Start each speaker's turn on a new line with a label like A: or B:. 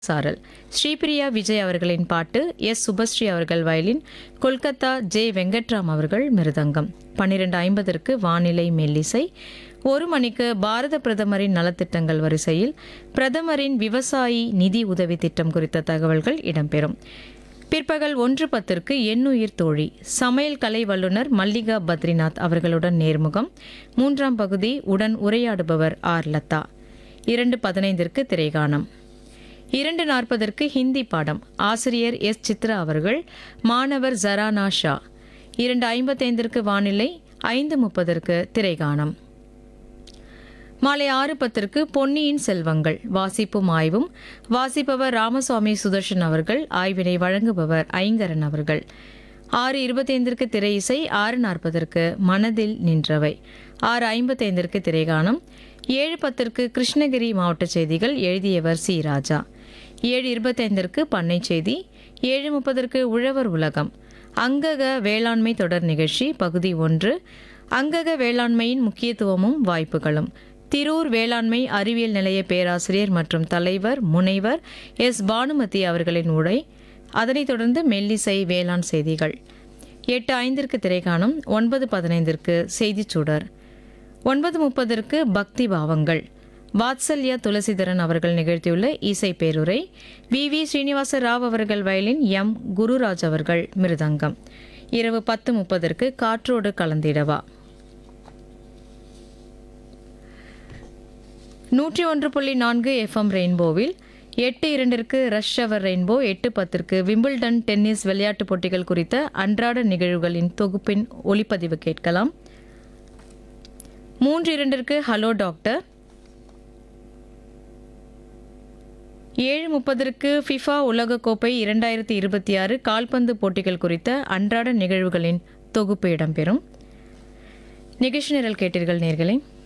A: சாரல் ஸ்ரீபிரியா விஜய் அவர்களின் பாட்டு எஸ் சுபஸ்ரீ அவர்கள் வயலின் கொல்கத்தா ஜே வெங்கட்ராம் அவர்கள் மிருதங்கம் பன்னிரெண்டு ஐம்பதற்கு வானிலை மெல்லிசை ஒரு மணிக்கு பாரத பிரதமரின் நலத்திட்டங்கள் வரிசையில் பிரதமரின் விவசாயி நிதி உதவி திட்டம் குறித்த தகவல்கள் இடம்பெறும் பிற்பகல் ஒன்று பத்திற்கு எண்ணுயிர் தோழி சமையல் கலை வல்லுநர் மல்லிகா பத்ரிநாத் அவர்களுடன் நேர்முகம் மூன்றாம் பகுதி உடன் உரையாடுபவர் ஆர் லதா இரண்டு பதினைந்திற்கு திரைகாணம் இரண்டு நாற்பதற்கு ஹிந்தி பாடம் ஆசிரியர் எஸ் சித்ரா அவர்கள் மாணவர் ஜரானா ஷா இரண்டு ஐம்பத்தைந்திற்கு வானிலை ஐந்து முப்பதற்கு திரைகாணம் மாலை ஆறு பத்திற்கு பொன்னியின் செல்வங்கள் வாசிப்பும் ஆய்வும் வாசிப்பவர் ராமசுவாமி சுதர்ஷன் அவர்கள் ஆய்வினை வழங்குபவர் ஐங்கரன் அவர்கள் ஆறு இருபத்தைந்திற்கு திரை இசை ஆறு நாற்பதற்கு மனதில் நின்றவை ஆறு ஐம்பத்தைந்திற்கு திரைகாணம் ஏழு பத்திற்கு கிருஷ்ணகிரி மாவட்ட செய்திகள் எழுதியவர் சி ராஜா ஏழு இருபத்தைந்திற்கு பண்ணை செய்தி ஏழு முப்பதற்கு உழவர் உலகம் அங்கக வேளாண்மை தொடர் நிகழ்ச்சி பகுதி ஒன்று அங்கக வேளாண்மையின் முக்கியத்துவமும் வாய்ப்புகளும் திரூர் வேளாண்மை அறிவியல் நிலைய பேராசிரியர் மற்றும் தலைவர் முனைவர் எஸ் பானுமதி அவர்களின் உரை அதனைத் தொடர்ந்து மெல்லிசை வேளாண் செய்திகள் எட்டு ஐந்திற்கு திரைக்காணும் ஒன்பது பதினைந்திற்கு செய்திச் சுடர் ஒன்பது முப்பதற்கு பக்தி பாவங்கள் வாத்சல்யா துளசிதரன் அவர்கள் நிகழ்த்தியுள்ள இசை பேருரை வி வி ஸ்ரீனிவாச ராவ் அவர்கள் வயலின் எம் குருராஜ் அவர்கள் மிருதங்கம் இரவு பத்து முப்பதற்கு காற்றோடு கலந்திடவா நூற்றி ஒன்று புள்ளி நான்கு எஃப்எம் ரெயின்போவில் எட்டு இரண்டிற்கு ரஷ் அவர் ரெயின்போ எட்டு பத்திற்கு விம்பிள்டன் டென்னிஸ் விளையாட்டுப் போட்டிகள் குறித்த அன்றாட நிகழ்வுகளின் தொகுப்பின் ஒளிப்பதிவு கேட்கலாம் மூன்று இரண்டிற்கு ஹலோ டாக்டர் ஏழு முப்பதற்கு ஃபிஃபா உலகக்கோப்பை இரண்டாயிரத்தி இருபத்தி ஆறு கால்பந்து போட்டிகள் குறித்த அன்றாட நிகழ்வுகளின் தொகுப்பு இடம்பெறும் நிகழ்ச்சி நிரல் கேட்டீர்கள் நேர்களே